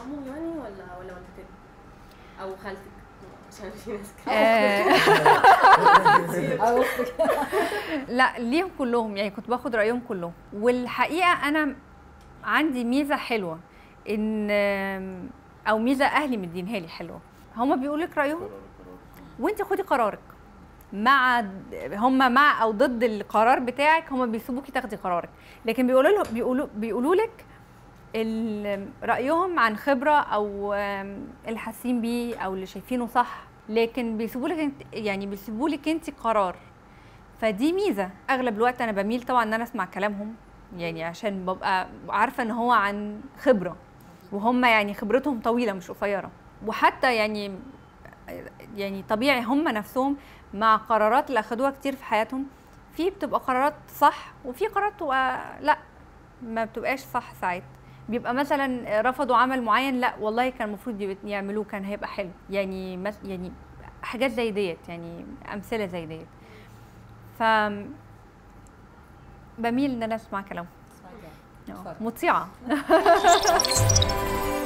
عمو يعني ولا ولا والدتك او خالتك عشان في ناس كده آه، أو أختك. لا ليهم كلهم يعني كنت باخد رايهم كلهم والحقيقه انا عندي ميزه حلوه ان او ميزه اهلي مدينها لي حلوه هما بيقولوا لك رايهم وانت خدي قرارك مع هم مع او ضد القرار بتاعك هم بيسيبوكي تاخدي قرارك لكن بيقولوا له بيقولوا بيقولوا لك ال- رايهم عن خبره او آم، اللي حاسين بيه او اللي شايفينه صح لكن بيسيبوا لك انت يعني بيسيبوا لك انت قرار فدي ميزه اغلب الوقت انا بميل طبعا ان انا اسمع كلامهم يعني عشان ببقى عارفه ان هو عن خبره وهم يعني خبرتهم طويله مش قصيره وحتى يعني يعني طبيعي هم نفسهم مع قرارات اللي اخدوها كتير في حياتهم في بتبقى قرارات صح وفي قرارات بتبقى لا ما بتبقاش صح ساعات بيبقى مثلا رفضوا عمل معين لا والله كان المفروض يبقى- يعملوه كان هيبقى حلو يعني مس- يعني حاجات زي ديت يعني امثله زي ديت ف بميل ان انا اسمع كلامهم اسمعي كلام. آه، اتفضل. مطيعه